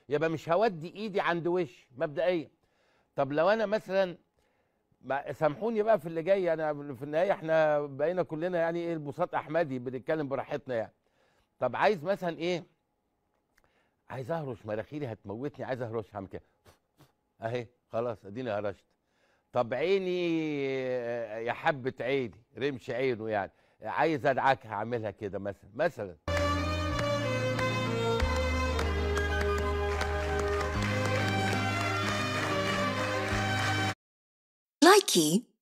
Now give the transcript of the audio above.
يبقى مش هودي ايدي عند وشي مبدئيا طب لو انا مثلا ما سامحوني بقى في اللي جاي انا في النهايه احنا بقينا كلنا يعني ايه البساط احمدي بنتكلم براحتنا يعني طب عايز مثلا ايه عايز اهرش مناخيري هتموتني عايز اهرش هعمل كده اهي خلاص اديني هرشت طب عيني آه، يا حبه عيني رمش عينه يعني عايز ادعكها هعملها كده مثلا مثلا Likey